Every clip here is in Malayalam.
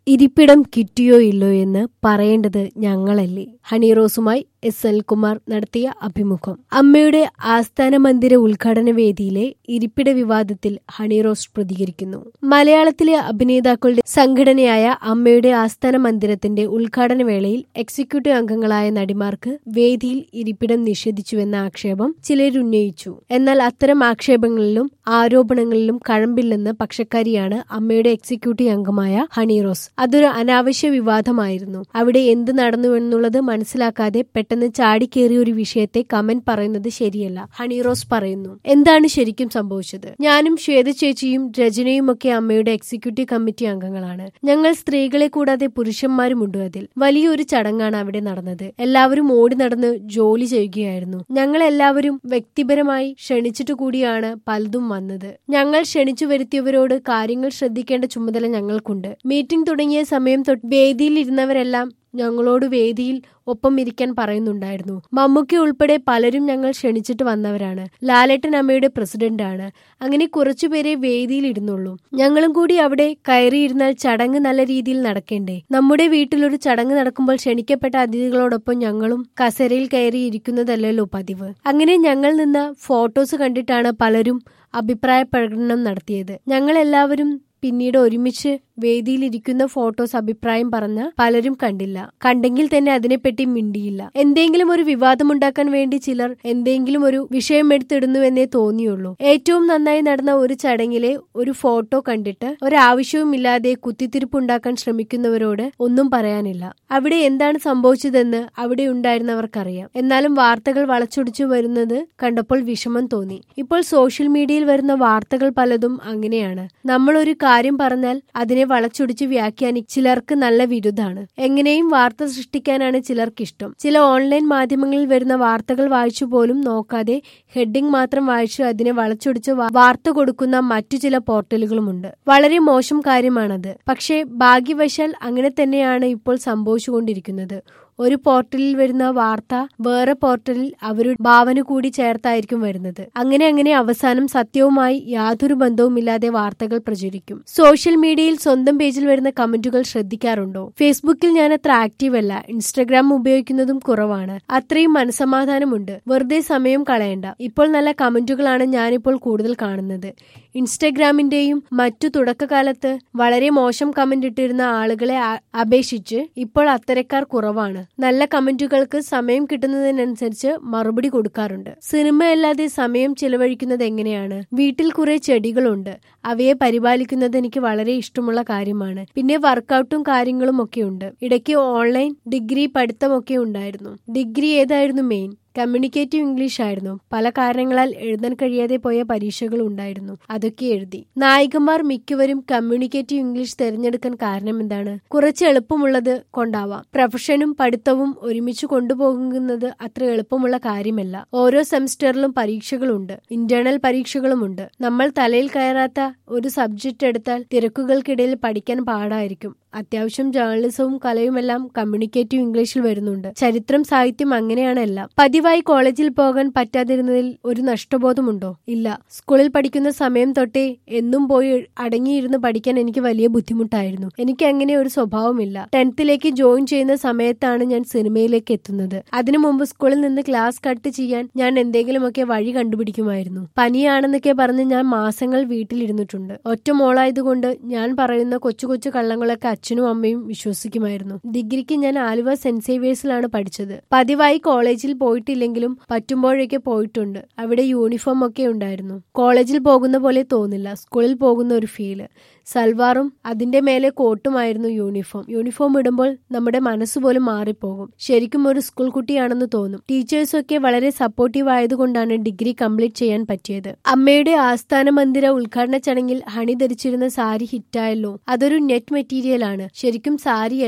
ഇരിപ്പിടം കിട്ടിയോ ഇല്ലോ എന്ന് പറയേണ്ടത് ഞങ്ങളല്ലേ ഹണിറോസുമായി എസ് എൽകുമാർ നടത്തിയ അഭിമുഖം അമ്മയുടെ ആസ്ഥാന മന്ദിര ഉദ്ഘാടന വേദിയിലെ ഇരിപ്പിട വിവാദത്തിൽ ഹണിറോസ് പ്രതികരിക്കുന്നു മലയാളത്തിലെ അഭിനേതാക്കളുടെ സംഘടനയായ അമ്മയുടെ ആസ്ഥാന മന്ദിരത്തിന്റെ ഉദ്ഘാടന വേളയിൽ എക്സിക്യൂട്ടീവ് അംഗങ്ങളായ നടിമാർക്ക് വേദിയിൽ ഇരിപ്പിടം നിഷേധിച്ചുവെന്ന ആക്ഷേപം ചിലരുന്നയിച്ചു എന്നാൽ അത്തരം ആക്ഷേപങ്ങളിലും ആരോപണങ്ങളിലും കഴമ്പില്ലെന്ന് പക്ഷക്കാരിയാണ് അമ്മയുടെ എക്സിക്യൂട്ടീവ് അംഗമായ ഹണിറോസ് അതൊരു അനാവശ്യ വിവാദമായിരുന്നു അവിടെ എന്ത് നടന്നുവെന്നുള്ളത് മനസ്സിലാക്കാതെ പെട്ടെന്ന് ചാടിക്കേറിയ ഒരു വിഷയത്തെ കമന്റ് പറയുന്നത് ശരിയല്ല ഹണിറോസ് പറയുന്നു എന്താണ് ശരിക്കും സംഭവിച്ചത് ഞാനും ശ്വേത ചേച്ചിയും രചനയും ഒക്കെ അമ്മയുടെ എക്സിക്യൂട്ടീവ് കമ്മിറ്റി അംഗങ്ങളാണ് ഞങ്ങൾ സ്ത്രീകളെ കൂടാതെ പുരുഷന്മാരുമുണ്ട് അതിൽ വലിയൊരു ചടങ്ങാണ് അവിടെ നടന്നത് എല്ലാവരും ഓടി നടന്ന് ജോലി ചെയ്യുകയായിരുന്നു ഞങ്ങൾ എല്ലാവരും വ്യക്തിപരമായി ക്ഷണിച്ചിട്ട് കൂടിയാണ് പലതും വന്നത് ഞങ്ങൾ ക്ഷണിച്ചു വരുത്തിയവരോട് കാര്യങ്ങൾ ശ്രദ്ധിക്കേണ്ട ചുമതല ഞങ്ങൾക്കുണ്ട് മീറ്റിംഗ് തുടങ്ങിയ സമയം തൊട്ട് വേദിയിൽ ഇരുന്നവരെല്ലാം ഞങ്ങളോട് വേദിയിൽ ഒപ്പം ഇരിക്കാൻ പറയുന്നുണ്ടായിരുന്നു മമ്മൂക്കി ഉൾപ്പെടെ പലരും ഞങ്ങൾ ക്ഷണിച്ചിട്ട് വന്നവരാണ് ലാലേട്ടൻ അമ്മയുടെ പ്രസിഡന്റാണ് അങ്ങനെ കുറച്ചുപേരെ വേദിയിൽ ഇരുന്നുള്ളൂ ഞങ്ങളും കൂടി അവിടെ കയറിയിരുന്നാൽ ചടങ്ങ് നല്ല രീതിയിൽ നടക്കേണ്ടേ നമ്മുടെ വീട്ടിലൊരു ചടങ്ങ് നടക്കുമ്പോൾ ക്ഷണിക്കപ്പെട്ട അതിഥികളോടൊപ്പം ഞങ്ങളും കസേരയിൽ കയറി ഇരിക്കുന്നതല്ലല്ലോ പതിവ് അങ്ങനെ ഞങ്ങൾ നിന്ന ഫോട്ടോസ് കണ്ടിട്ടാണ് പലരും അഭിപ്രായ പ്രകടനം നടത്തിയത് ഞങ്ങൾ എല്ലാവരും പിന്നീട് ഒരുമിച്ച് വേദിയിലിരിക്കുന്ന ഫോട്ടോസ് അഭിപ്രായം പറഞ്ഞ പലരും കണ്ടില്ല കണ്ടെങ്കിൽ തന്നെ അതിനെപ്പറ്റി മിണ്ടിയില്ല എന്തെങ്കിലും ഒരു വിവാദമുണ്ടാക്കാൻ വേണ്ടി ചിലർ എന്തെങ്കിലും ഒരു വിഷയം എടുത്തിടുന്നുവെന്നേ തോന്നിയുള്ളൂ ഏറ്റവും നന്നായി നടന്ന ഒരു ചടങ്ങിലെ ഒരു ഫോട്ടോ കണ്ടിട്ട് ഒരാവശ്യവുമില്ലാതെ കുത്തിത്തിരിപ്പുണ്ടാക്കാൻ ശ്രമിക്കുന്നവരോട് ഒന്നും പറയാനില്ല അവിടെ എന്താണ് സംഭവിച്ചതെന്ന് അവിടെ ഉണ്ടായിരുന്നവർക്കറിയാം എന്നാലും വാർത്തകൾ വളച്ചൊടിച്ചു വരുന്നത് കണ്ടപ്പോൾ വിഷമം തോന്നി ഇപ്പോൾ സോഷ്യൽ മീഡിയയിൽ വരുന്ന വാർത്തകൾ പലതും അങ്ങനെയാണ് നമ്മളൊരു കാര്യം പറഞ്ഞാൽ അതിനെ വളച്ചൊടിച്ച് വ്യാഖ്യാനി ചിലർക്ക് നല്ല വിരുദ്ധാണ് എങ്ങനെയും വാർത്ത സൃഷ്ടിക്കാനാണ് ചിലർക്കിഷ്ടം ചില ഓൺലൈൻ മാധ്യമങ്ങളിൽ വരുന്ന വാർത്തകൾ വായിച്ചു പോലും നോക്കാതെ ഹെഡിംഗ് മാത്രം വായിച്ചു അതിനെ വളച്ചൊടിച്ച് വാർത്ത കൊടുക്കുന്ന മറ്റു ചില പോർട്ടലുകളുമുണ്ട് വളരെ മോശം കാര്യമാണത് പക്ഷേ ഭാഗ്യവശാൽ അങ്ങനെ തന്നെയാണ് ഇപ്പോൾ സംഭവിച്ചുകൊണ്ടിരിക്കുന്നത് ഒരു പോർട്ടലിൽ വരുന്ന വാർത്ത വേറെ പോർട്ടലിൽ അവരുടെ ഭാവന കൂടി ചേർത്തായിരിക്കും വരുന്നത് അങ്ങനെ അങ്ങനെ അവസാനം സത്യവുമായി യാതൊരു ബന്ധവുമില്ലാതെ വാർത്തകൾ പ്രചരിക്കും സോഷ്യൽ മീഡിയയിൽ സ്വന്തം പേജിൽ വരുന്ന കമന്റുകൾ ശ്രദ്ധിക്കാറുണ്ടോ ഫേസ്ബുക്കിൽ ഞാൻ അത്ര ആക്റ്റീവ് അല്ല ഇൻസ്റ്റഗ്രാം ഉപയോഗിക്കുന്നതും കുറവാണ് അത്രയും മനസമാധാനമുണ്ട് വെറുതെ സമയം കളയണ്ട ഇപ്പോൾ നല്ല കമന്റുകളാണ് ഞാനിപ്പോൾ കൂടുതൽ കാണുന്നത് ഇൻസ്റ്റഗ്രാമിന്റെയും മറ്റു തുടക്കകാലത്ത് വളരെ മോശം കമന്റ് ഇട്ടിരുന്ന ആളുകളെ അപേക്ഷിച്ച് ഇപ്പോൾ അത്തരക്കാർ കുറവാണ് നല്ല കമന്റുകൾക്ക് സമയം കിട്ടുന്നതിനനുസരിച്ച് മറുപടി കൊടുക്കാറുണ്ട് സിനിമയല്ലാതെ സമയം ചിലവഴിക്കുന്നത് എങ്ങനെയാണ് വീട്ടിൽ കുറെ ചെടികളുണ്ട് അവയെ പരിപാലിക്കുന്നത് എനിക്ക് വളരെ ഇഷ്ടമുള്ള കാര്യമാണ് പിന്നെ വർക്കൗട്ടും കാര്യങ്ങളും ഒക്കെ ഉണ്ട് ഇടയ്ക്ക് ഓൺലൈൻ ഡിഗ്രി പഠിത്തമൊക്കെ ഉണ്ടായിരുന്നു ഡിഗ്രി ഏതായിരുന്നു മെയിൻ കമ്മ്യൂണിക്കേറ്റീവ് ഇംഗ്ലീഷ് ആയിരുന്നു പല കാരണങ്ങളാൽ എഴുതാൻ കഴിയാതെ പോയ പരീക്ഷകൾ ഉണ്ടായിരുന്നു അതൊക്കെ എഴുതി നായികമാർ മിക്കവരും കമ്മ്യൂണിക്കേറ്റീവ് ഇംഗ്ലീഷ് തിരഞ്ഞെടുക്കാൻ കാരണം എന്താണ് കുറച്ച് എളുപ്പമുള്ളത് കൊണ്ടാവാം പ്രൊഫഷനും പഠിത്തവും ഒരുമിച്ച് കൊണ്ടുപോകുന്നത് അത്ര എളുപ്പമുള്ള കാര്യമല്ല ഓരോ സെമിസ്റ്ററിലും പരീക്ഷകളുണ്ട് ഇന്റേണൽ പരീക്ഷകളുമുണ്ട് നമ്മൾ തലയിൽ കയറാത്ത ഒരു സബ്ജക്റ്റ് എടുത്താൽ തിരക്കുകൾക്കിടയിൽ പഠിക്കാൻ പാടായിരിക്കും അത്യാവശ്യം ജേർണലിസവും കലയുമെല്ലാം കമ്മ്യൂണിക്കേറ്റീവ് ഇംഗ്ലീഷിൽ വരുന്നുണ്ട് ചരിത്രം സാഹിത്യം അങ്ങനെയാണെല്ലാം പതിവായി കോളേജിൽ പോകാൻ പറ്റാതിരുന്നതിൽ ഒരു നഷ്ടബോധമുണ്ടോ ഇല്ല സ്കൂളിൽ പഠിക്കുന്ന സമയം തൊട്ടേ എന്നും പോയി അടങ്ങിയിരുന്ന് പഠിക്കാൻ എനിക്ക് വലിയ ബുദ്ധിമുട്ടായിരുന്നു എനിക്ക് അങ്ങനെ ഒരു സ്വഭാവമില്ല ടെൻത്തിലേക്ക് ജോയിൻ ചെയ്യുന്ന സമയത്താണ് ഞാൻ സിനിമയിലേക്ക് എത്തുന്നത് അതിനു മുമ്പ് സ്കൂളിൽ നിന്ന് ക്ലാസ് കട്ട് ചെയ്യാൻ ഞാൻ എന്തെങ്കിലുമൊക്കെ വഴി കണ്ടുപിടിക്കുമായിരുന്നു പനിയാണെന്നൊക്കെ പറഞ്ഞ് ഞാൻ മാസങ്ങൾ വീട്ടിലിരുന്നിട്ടുണ്ട് ഒറ്റ മോളായതുകൊണ്ട് ഞാൻ പറയുന്ന കൊച്ചു കൊച്ചു കള്ളങ്ങളൊക്കെ അച്ഛനും അമ്മയും വിശ്വസിക്കുമായിരുന്നു ഡിഗ്രിക്ക് ഞാൻ ആലുവ സെന്റ് സേവിയേഴ്സിലാണ് പഠിച്ചത് പതിവായി കോളേജിൽ പോയിട്ടില്ലെങ്കിലും പറ്റുമ്പോഴൊക്കെ പോയിട്ടുണ്ട് അവിടെ യൂണിഫോം ഒക്കെ ഉണ്ടായിരുന്നു കോളേജിൽ പോകുന്ന പോലെ തോന്നില്ല സ്കൂളിൽ പോകുന്ന ഒരു ഫീല് സൽവാറും അതിന്റെ മേലെ കോട്ടുമായിരുന്നു യൂണിഫോം യൂണിഫോം ഇടുമ്പോൾ നമ്മുടെ മനസ്സ് പോലും മാറിപ്പോകും ശരിക്കും ഒരു സ്കൂൾ കുട്ടിയാണെന്ന് തോന്നും ടീച്ചേഴ്സൊക്കെ വളരെ സപ്പോർട്ടീവ് ആയതുകൊണ്ടാണ് ഡിഗ്രി കംപ്ലീറ്റ് ചെയ്യാൻ പറ്റിയത് അമ്മയുടെ ആസ്ഥാന മന്ദിര ഉദ്ഘാടന ചടങ്ങിൽ ഹണി ധരിച്ചിരുന്ന സാരി ഹിറ്റായല്ലോ അതൊരു നെറ്റ് മെറ്റീരിയൽ ആണ് ശരിക്കും സാരിയല്ല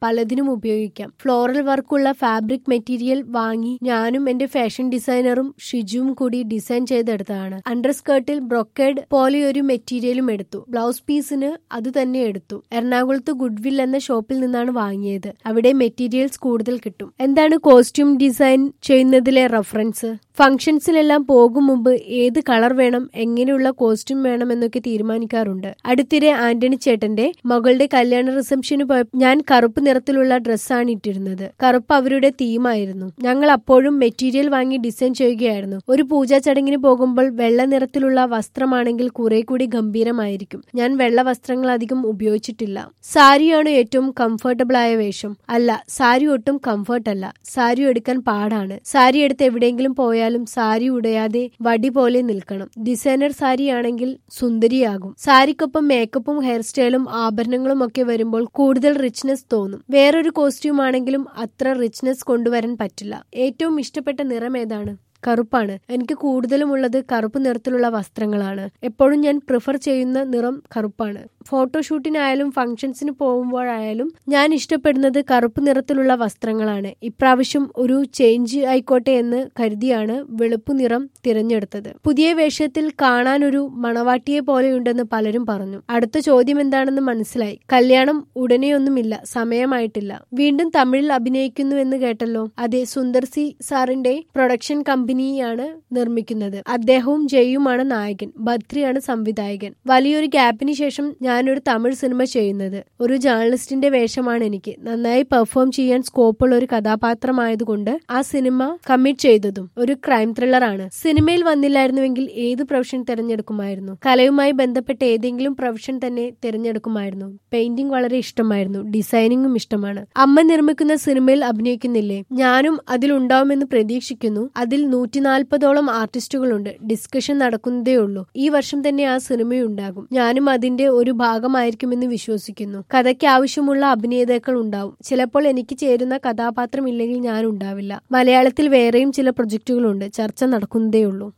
പലതിനും ഉപയോഗിക്കാം ഫ്ലോറൽ വർക്കുള്ള ഫാബ്രിക് മെറ്റീരിയൽ വാങ്ങി ഞാനും എന്റെ ഫാഷൻ ഡിസൈനറും ഷിജുവും കൂടി ഡിസൈൻ ചെയ്തെടുത്തതാണ് അണ്ടർസ്കേർട്ടിൽ ബ്രൊക്കേഡ് പോലെ ഒരു മെറ്റീരിയലും എടുത്തു ബ്ലൗസ് പീസിന് അത് തന്നെ എടുത്തു എറണാകുളത്ത് ഗുഡ്വിൽ എന്ന ഷോപ്പിൽ നിന്നാണ് വാങ്ങിയത് അവിടെ മെറ്റീരിയൽസ് കൂടുതൽ കിട്ടും എന്താണ് കോസ്റ്റ്യൂം ഡിസൈൻ ചെയ്യുന്നതിലെ റഫറൻസ് ഫംഗ്ഷൻസിലെല്ലാം പോകും മുമ്പ് ഏത് കളർ വേണം എങ്ങനെയുള്ള കോസ്റ്റ്യൂം വേണം എന്നൊക്കെ തീരുമാനിക്കാറുണ്ട് അടുത്തിടെ ആന്റണി ചേട്ടന്റെ മകളുടെ കല്യാണ റിസപ്ഷന് പോയപ്പോൾ ഞാൻ കറുപ്പ് നിറത്തിലുള്ള ഡ്രസ്സാണ് ഇട്ടിരുന്നത് കറുപ്പ് അവരുടെ തീമായിരുന്നു ഞങ്ങൾ അപ്പോഴും മെറ്റീരിയൽ വാങ്ങി ഡിസൈൻ ചെയ്യുകയായിരുന്നു ഒരു പൂജാ ചടങ്ങിന് പോകുമ്പോൾ വെള്ള നിറത്തിലുള്ള വസ്ത്രമാണെങ്കിൽ കുറെ കൂടി ഗംഭീരമായിരിക്കും ഞാൻ വെള്ള വസ്ത്രങ്ങൾ അധികം ഉപയോഗിച്ചിട്ടില്ല സാരിയാണ് ഏറ്റവും കംഫർട്ടബിൾ ആയ വേഷം അല്ല സാരി ഒട്ടും കംഫർട്ട് അല്ല സാരി എടുക്കാൻ പാടാണ് സാരി എടുത്ത് എവിടെയെങ്കിലും പോയാലും സാരി ഉടയാതെ വടി പോലെ നിൽക്കണം ഡിസൈനർ സാരി ആണെങ്കിൽ സുന്ദരിയാകും സാരിക്കൊപ്പം മേക്കപ്പും ഹെയർ സ്റ്റൈലും ആഭരണങ്ങളും ഒക്കെ വരുമ്പോൾ കൂടുതൽ റിച്ച്നെസ് തോന്നും വേറൊരു കോസ്റ്റ്യൂം ആണെങ്കിലും അത്ര റിച്ച്നെസ് കൊണ്ടുവരാൻ പറ്റില്ല ഏറ്റവും ഇഷ്ടപ്പെട്ട നിറം ഏതാണ് കറുപ്പാണ് എനിക്ക് കൂടുതലും ഉള്ളത് കറുപ്പ് നിറത്തിലുള്ള വസ്ത്രങ്ങളാണ് എപ്പോഴും ഞാൻ പ്രിഫർ ചെയ്യുന്ന നിറം കറുപ്പാണ് ഫോട്ടോഷൂട്ടിനായാലും ഫംഗ്ഷൻസിന് പോകുമ്പോഴായാലും ഞാൻ ഇഷ്ടപ്പെടുന്നത് കറുപ്പ് നിറത്തിലുള്ള വസ്ത്രങ്ങളാണ് ഇപ്രാവശ്യം ഒരു ചേഞ്ച് ആയിക്കോട്ടെ എന്ന് കരുതിയാണ് വെളുപ്പ് നിറം തിരഞ്ഞെടുത്തത് പുതിയ വേഷത്തിൽ കാണാൻ ഒരു മണവാട്ടിയെ പോലെയുണ്ടെന്ന് പലരും പറഞ്ഞു അടുത്ത ചോദ്യം എന്താണെന്ന് മനസ്സിലായി കല്യാണം ഉടനെയൊന്നുമില്ല സമയമായിട്ടില്ല വീണ്ടും തമിഴിൽ അഭിനയിക്കുന്നു എന്ന് കേട്ടല്ലോ അതെ സുന്ദർ സി സാറിന്റെ പ്രൊഡക്ഷൻ കമ്പനിയാണ് നിർമ്മിക്കുന്നത് അദ്ദേഹവും ജയുമാണ് നായകൻ ബദ്രിയാണ് സംവിധായകൻ വലിയൊരു ഗ്യാപ്പിന് ശേഷം ഞാനൊരു തമിഴ് സിനിമ ചെയ്യുന്നത് ഒരു ജേർണലിസ്റ്റിന്റെ വേഷമാണ് എനിക്ക് നന്നായി പെർഫോം ചെയ്യാൻ സ്കോപ്പുള്ള ഒരു കഥാപാത്രമായതുകൊണ്ട് ആ സിനിമ കമ്മിറ്റ് ചെയ്തതും ഒരു ക്രൈം ത്രില്ലറാണ് സിനിമയിൽ വന്നില്ലായിരുന്നുവെങ്കിൽ ഏത് പ്രൊഫഷൻ തിരഞ്ഞെടുക്കുമായിരുന്നു കലയുമായി ബന്ധപ്പെട്ട ഏതെങ്കിലും പ്രൊഫഷൻ തന്നെ തിരഞ്ഞെടുക്കുമായിരുന്നു പെയിന്റിംഗ് വളരെ ഇഷ്ടമായിരുന്നു ഡിസൈനിങ്ങും ഇഷ്ടമാണ് അമ്മ നിർമ്മിക്കുന്ന സിനിമയിൽ അഭിനയിക്കുന്നില്ലേ ഞാനും അതിലുണ്ടാവുമെന്ന് പ്രതീക്ഷിക്കുന്നു അതിൽ നൂറ്റി നാൽപ്പതോളം ആർട്ടിസ്റ്റുകളുണ്ട് ഡിസ്കഷൻ നടക്കുന്നതേ ഉള്ളൂ ഈ വർഷം തന്നെ ആ സിനിമയുണ്ടാകും ഞാനും അതിന്റെ ഒരു ഭാഗമായിരിക്കുമെന്ന് വിശ്വസിക്കുന്നു കഥയ്ക്ക് ആവശ്യമുള്ള അഭിനേതാക്കൾ ഉണ്ടാവും ചിലപ്പോൾ എനിക്ക് ചേരുന്ന കഥാപാത്രം ഇല്ലെങ്കിൽ ഞാൻ ഉണ്ടാവില്ല മലയാളത്തിൽ വേറെയും ചില പ്രൊജക്ടുകളുണ്ട് ചർച്ച നടക്കുന്നതേ ഉള്ളൂ